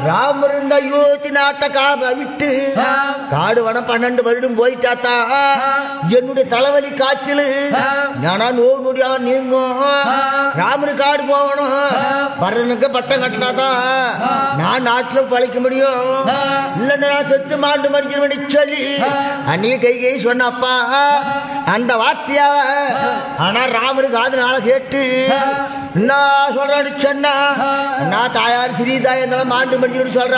ராமர் இந்த அயோத்தி நாட்டை காப விட்டு காடு வனம் பன்னெண்டு வருடம் போயிட்டாத்தா என்னுடைய தலைவலி காய்ச்சல் நானா நோய் நொடியா நீங்கும் ராமரு காடு போகணும் பரதனுக்கு பட்டம் கட்டினாதான் நான் நாட்டுல பழைக்க முடியும் இல்லைன்னா நான் செத்து மாண்டு மடிச்சிருவேன் சொல்லி அன்னைய கை கை சொன்னப்பா அந்த வார்த்தையாவ ஆனா ராமருக்கு அதனால கேட்டு என்ன சொல்றேன்னு சொன்னா நான் தாயார் சிறீதாய் இருந்தாலும் மாண்டு மடிச்சிருவேன் சொல்றேன்